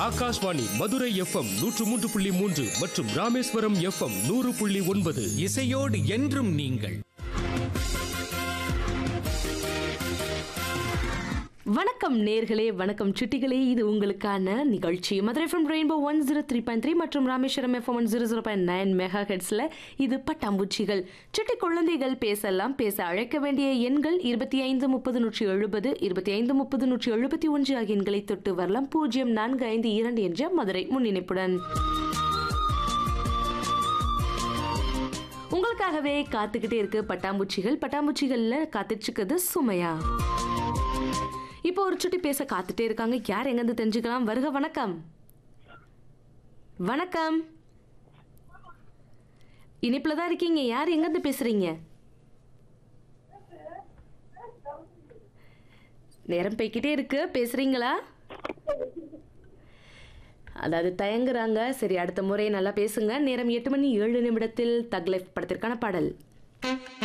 Akashvani Madurai FM நூற்று மூன்று புள்ளி மூன்று மற்றும் ராமேஸ்வரம் எஃப்எம் நூறு புள்ளி ஒன்பது இசையோடு என்றும் நீங்கள் வணக்கம் நேர்களே வணக்கம் சுட்டிகளே இது உங்களுக்கான நிகழ்ச்சி Madurai from rainbow one zero three point three மற்றும் Rameswaram FM one zero zero point nine mega ஹெட்ஸில் இது பட்டாம்பூச்சிகள் சுட்டி குழந்தைகள் பேசலாம் பேச அழைக்க வேண்டிய எண்கள் இருபத்தி ஐந்து முப்பது நூற்றி எழுபது இருபத்தி ஐந்து முப்பது நூற்றி எழுபத்தி ஒன்று ஆகிய எண்களை தொட்டு வரலாம் பூஜ்ஜியம் நான்கு ஐந்து இரண்டு என்ற மதுரை முன்னிணைப்புடன் உங்களுக்காகவே காத்துக்கிட்டே இருக்கு பட்டாம்பூச்சிகள் பட்டாம்பூச்சிகள்ல காத்துட்டு இருக்குது சுமையா இப்போ ஒரு சுட்டி பேச காத்துட்டே இருக்காங்க யார் எங்கேருந்து தெரிஞ்சுக்கலாம் வருக வணக்கம் வணக்கம் இனிப்புல தான் இருக்கீங்க யார் எங்கேருந்து பேசுறீங்க நேரம் போய்க்கிட்டே இருக்கு பேசுறீங்களா அதாவது தயங்குறாங்க சரி அடுத்த முறை நல்லா பேசுங்க நேரம் எட்டு மணி ஏழு நிமிடத்தில் தக் லைஃப் படத்திற்கான பாடல்